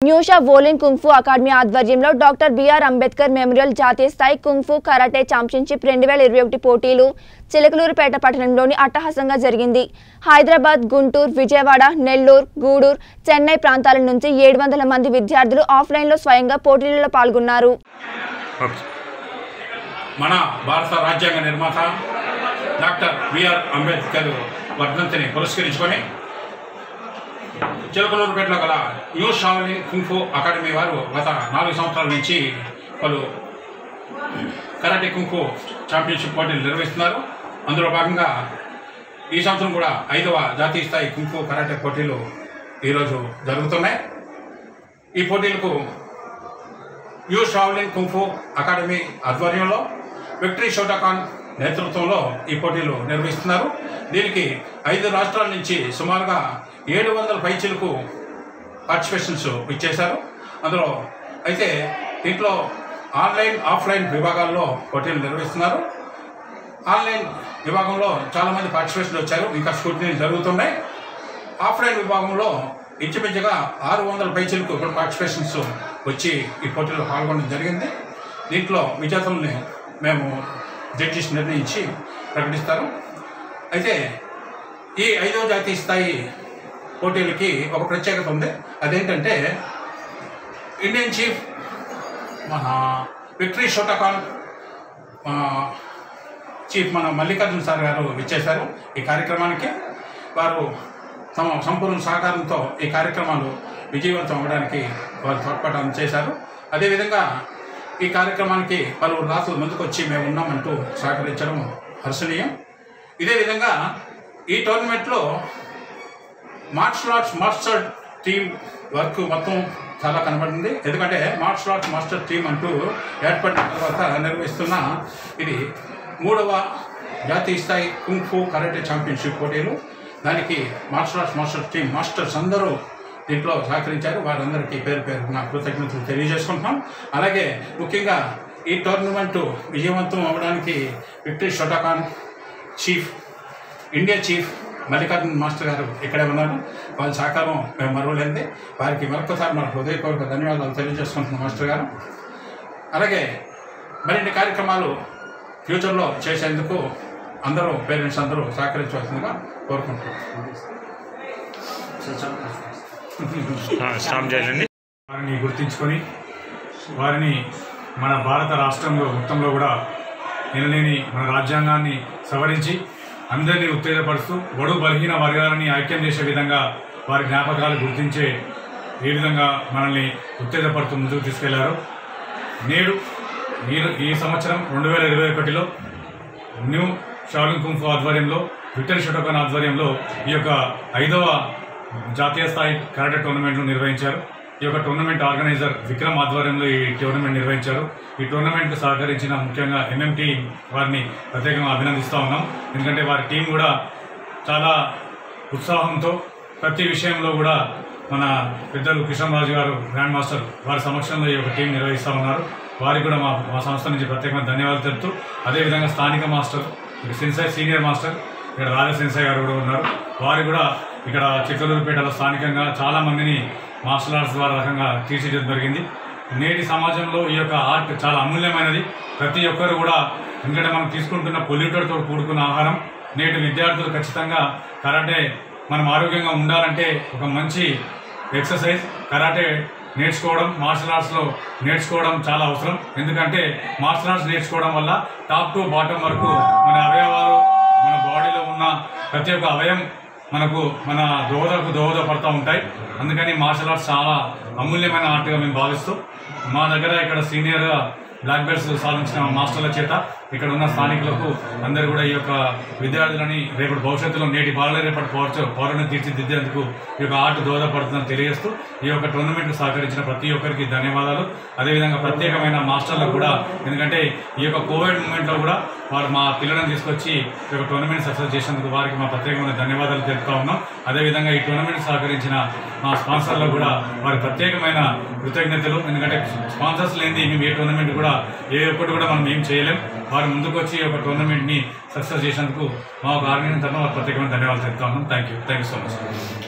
న్యూషా వోలిన్ kung fu academy ఆధ్వర్యంలో doctor B R Ambedkar memorial జాతీయ స్థాయి కుంగ్ఫు కరాటే ఛాంపియన్షిప్ రెండు వేల ఇరవై ఒకటి పోటీలు చిలకలూరుపేట పట్టణంలోని అట్టహాసంగా జరిగింది హైదరాబాద్ గుంటూరు విజయవాడ నెల్లూరు గూడూరు చెన్నై ప్రాంతాల నుంచి ఏడు వందల మంది విద్యార్థులు ఆఫ్లైన్లో స్వయంగా పోటీలలో పాల్గొన్నారు మన భారత రాజ్యాంగ నిర్మాత డాక్టర్ బిఆర్ అంబేద్కర్ వర్ధంతిని పురస్కరించుకొని చిలకలూరుపేటలో గల న్యూ షావలింగ్ కుంఫు అకాడమీ వారు గత నాలుగు సంవత్సరాల నుంచి పలు కరాటే కుంఫు ఛాంపియన్షిప్ పోటీలు నిర్వహిస్తున్నారు అందులో భాగంగా ఈ సంవత్సరం కూడా ఐదవ జాతీయ స్థాయి కుంఫు కరాటే పోటీలు ఈరోజు జరుగుతున్నాయి ఈ పోటీలకు యూ షావ్లిన్ కుంఫు అకాడమీ ఆధ్వర్యంలో విక్టరీ షోటాకాన్ నేతృత్వంలో ఈ పోటీలు నిర్వహిస్తున్నారు దీనికి ఐదు రాష్ట్రాల నుంచి సుమారుగా ఏడు వందల పైచీలకు పార్టిసిపేషన్స్ ఇచ్చేశారు అందులో అయితే దీంట్లో ఆన్లైన్ ఆఫ్లైన్ విభాగాల్లో పోటీలు నిర్వహిస్తున్నారు ఆన్లైన్ విభాగంలో చాలామంది పార్టిసిపేషన్ వచ్చారు ఇంకా స్కూటీ జరుగుతున్నాయి ఆఫ్లైన్ విభాగంలో ఇంచుమించుగా ఆరు వందల పైచీలకు ఇక్కడ పార్టిసిపేషన్స్ వచ్చి ఈ పోటీలో పాల్గొనడం జరిగింది దీంట్లో విజేతల్ని మేము జడ్జిస్ నిర్ణయించి ప్రకటిస్తారు అయితే ఈ ఐదవ జాతీయ స్థాయి పోటీలకి ఒక ప్రత్యేకత ఉంది అదేంటంటే ఇండియన్ చీఫ్ మన విక్టరీ షోటాకాన్ ఆ, చీఫ్ మన మల్లికార్జున సార్ గారు ఇచ్చేశారు ఈ కార్యక్రమానికి వారు తమ సంపూర్ణ సహకారంతో ఈ కార్యక్రమాలు విజయవంతం అవ్వడానికి వారు తోడ్పాటు చేశారు అదేవిధంగా ఈ కార్యక్రమానికి పలువురు రాసులు ముందుకొచ్చి మేము ఉన్నామంటూ సహకరించడం హర్షణీయం ఇదే విధంగా ఈ టోర్నమెంట్లో martial arts master team work మొత్తం చాలా కనబడింది ఎందుకంటే మార్షల్ ఆర్ట్స్ మాస్టర్ టీమ్ అంటూ ఏర్పడిన తర్వాత నిర్వహిస్తున్న ఇది మూడవ జాతీయ స్థాయి కుంఫు కరాటే ఛాంపియన్షిప్ పోటీలు దానికి martial arts master team masters అందరూ దీంట్లో సహకరించారు వారందరికీ పేరు పేరు నా కృతజ్ఞతలు తెలియజేసుకుంటున్నాం అలాగే ముఖ్యంగా ఈ టోర్నమెంటు విజయవంతం అవ్వడానికి victory Shotokan chief India chief Mallikarjuna master గారు ఇక్కడే ఉన్నారు వాళ్ళ సహకారం మేము మరవలేంది వారికి మరొకసారి మన హృదయపూర్వక ధన్యవాదాలు తెలియజేసుకుంటున్నాం మాస్టర్ గారు అలాగే మరిన్ని కార్యక్రమాలు ఫ్యూచర్లో చేసేందుకు అందరూ పేరెంట్స్ అందరూ సహకరించవలసిందిగా కోరుకుంటున్నాం స్టాప్ చేయాలండి వారిని గుర్తించుకొని వారిని మన భారత రాష్ట్రంలో మొత్తంలో కూడా నిలలేని మన రాజ్యాంగాన్ని సవరించి అందరినీ ఉత్తేజపరుస్తూ బడు బలహీన వర్గాలని ఐక్యం చేసే విధంగా వారి జ్ఞాపకాలు గుర్తించే ఏ విధంగా మనల్ని ఉత్తేజపడుతూ ముందుకు తీసుకెళ్లారు నేడు ఈ ఈ సంవత్సరం రెండు వేల ఇరవై ఒకటిలో న్యూ షాలింగ్ కుంఫు ఆధ్వర్యంలో విక్టర్ షటోకన్ ఆధ్వర్యంలో ఈ యొక్క ఐదవ జాతీయ స్థాయి కరాటే టోర్నమెంట్ను నిర్వహించారు ఈ యొక్క టోర్నమెంట్ ఆర్గనైజర్ విక్రమ్ ఆధ్వర్యంలో ఈ టోర్నమెంట్ నిర్వహించారు ఈ టోర్నమెంట్కు సహకరించిన ముఖ్యంగా ఎంఎంటీ వారిని ప్రత్యేకంగా అభినందిస్తూ ఉన్నాం ఎందుకంటే వారి టీం కూడా చాలా ఉత్సాహంతో ప్రతి విషయంలో కూడా మన పెద్దలు కిషన్ రాజు గారు గ్రాండ్ మాస్టర్ వారి సమక్షంలో ఈ యొక్క టీం నిర్వహిస్తూ ఉన్నారు వారికి కూడా మా మా సంస్థ నుంచి ప్రత్యేకంగా ధన్యవాదాలు తెలుపుతూ అదేవిధంగా స్థానిక మాస్టర్ ఇక్కడ సిన్సాయ్ సీనియర్ మాస్టర్ ఇక్కడ రాజా సిన్సాయ్ గారు కూడా ఉన్నారు వారు కూడా ఇక్కడ చిక్కలూరుపేటలో స్థానికంగా చాలా మందిని మార్షల్ ఆర్ట్స్ ద్వారా రకంగా తీర్చిదిద్దడం జరిగింది నేటి సమాజంలో ఈ యొక్క ఆర్ట్ చాలా అమూల్యమైనది ప్రతి ఒక్కరు కూడా ఎందుకంటే మనం తీసుకుంటున్న పొల్యూటర్తో కూడుకున్న ఆహారం నేటి విద్యార్థులు ఖచ్చితంగా కరాటే మనం ఆరోగ్యంగా ఉండాలంటే ఒక మంచి ఎక్సర్సైజ్ కరాటే నేర్చుకోవడం మార్షల్ ఆర్ట్స్లో నేర్చుకోవడం చాలా అవసరం ఎందుకంటే మార్షల్ ఆర్ట్స్ నేర్చుకోవడం వల్ల టాప్ టు బాటం వరకు మన అవయవాలు మన బాడీలో ఉన్న ప్రతి ఒక్క అవయం మనకు మన దోహదకు దోహదపడుతూ ఉంటాయి అందుకని మార్షల్ ఆర్ట్స్ చాలా అమూల్యమైన ఆర్ట్గా మేము భావిస్తూ మా దగ్గర ఇక్కడ సీనియర్ బ్లాక్ బెల్ట్స్ సాధించిన మాస్టర్ల చేత ఇక్కడ ఉన్న స్థానికులకు అందరూ కూడా ఈ యొక్క విద్యార్థులని రేపటి భవిష్యత్తులో నేటి బాలల రేపటి పౌర పౌరుని తీర్చిదిద్దేందుకు ఈ యొక్క ఆట దోహదపడుతుందని తెలియజేస్తూ ఈ యొక్క టోర్నమెంట్ సహకరించిన ప్రతి ఒక్కరికి ధన్యవాదాలు అదేవిధంగా ప్రత్యేకమైన మాస్టర్లకు కూడా ఎందుకంటే ఈ యొక్క కోవిడ్ మూమెంట్లో కూడా వారు మా పిల్లలను తీసుకొచ్చి ఈ యొక్క టోర్నమెంట్ సక్సెస్ చేసినందుకు వారికి మా ప్రత్యేకమైన ధన్యవాదాలు తెలుపుతా ఉన్నాం అదేవిధంగా ఈ టోర్నమెంట్ సహకరించిన మా స్పాన్సర్లకు కూడా వారి ప్రత్యేకమైన కృతజ్ఞతలు ఎందుకంటే స్పాన్సర్స్ లేని మేము ఏ టోర్నమెంట్ కూడా ఏ ఒక్కటి కూడా మనం ఏం చేయలేం వారు ముందుకు వచ్చి ఈ యొక్క టోర్నమెంట్ని సక్సెస్ చేసినందుకు మా ఒక ఆర్గనైజేషన్ తరఫున వారికి ప్రత్యేకమైన ధన్యవాదాలు తెలుపుతా ఉన్నాం thank you thank you so much